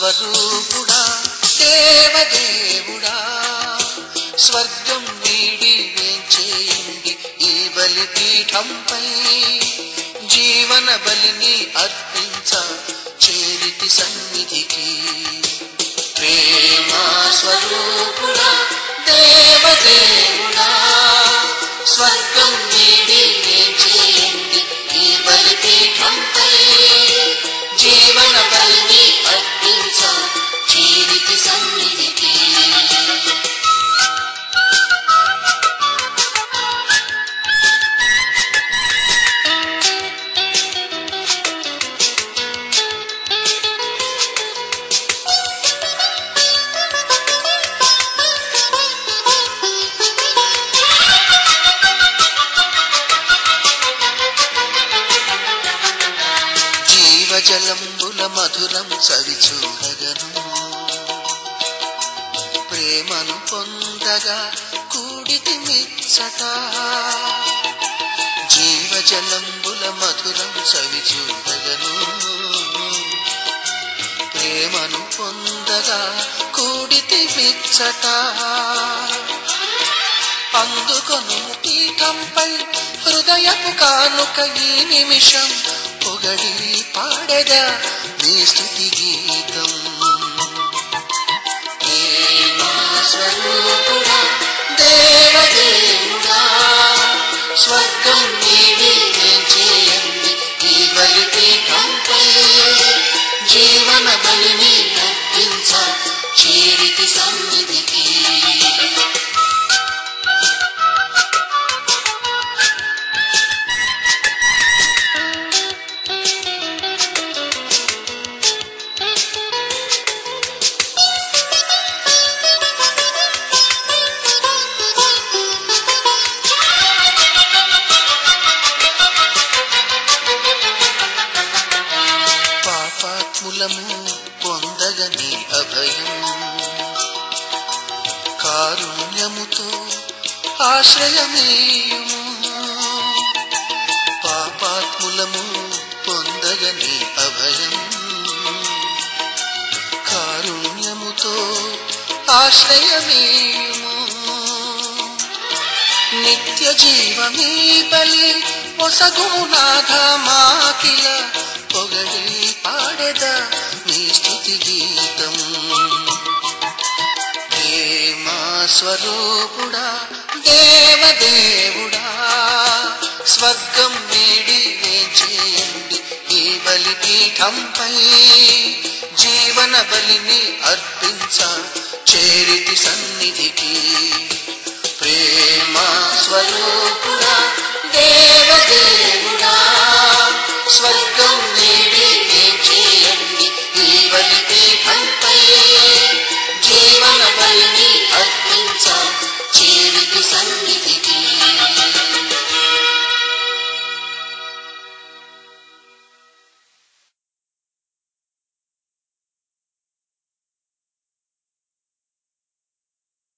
స్వరూపుడా దేవదేవుడా స్వర్గం వీడి వేంచేయండి ఈ బలిపీఠంపై జీవన బలిని అర్పించ చేరితి సన్నిధికి ప్రేమ స్వరూపుడా దేవదేవుడా స్వర్గం వీడి వేంచేయండి ఈ బలిపీఠంపై జీవన బలిని అర్పించ చేరితి సన్నిధికి జీవజలంబుల మధురం చవి చూడగను ప్రేమను పొందగా కూడితి మిచ్చట జీవజలంబుల మధురం చవి చూడగను ప్రేమను పొందగా కూడితి మిచ్చట అందుకొను పీఠంపై హృదయపు కానుక ఈ నిమిషం పొగడి పాడెదా నీ స్థుతి గీతం ప్రేమ స్వరూపుడా దేవదేవుడా స్వర్గం నీవే చేయండి ఈ బలిపీఠంపై జీవన బలిని అర్పించ చేరితి సన్నిధికి పాపాత్ములము పొందగని అభయం కారుణ్యముతో ఆశ్రయమేయుము పాపాత్ములము పొందగని అభయం కారుణ్యముతో ఆశ్రయమేయుము నిత్య జీవమీ బలి పొసగుము నాథ మాకిల పొగడి పాడెద నీ స్థుతి గీతం ప్రేమ స్వరూపుడా దేవదేవుడా స్వర్గం వీడి వేచేయండి ఈ బలిపీఠంపై జీవన బలిని అర్పించ చేరితి సన్నిధికి ప్రేమ స్వరూపుడా దేవదేవుడా స్వర్గ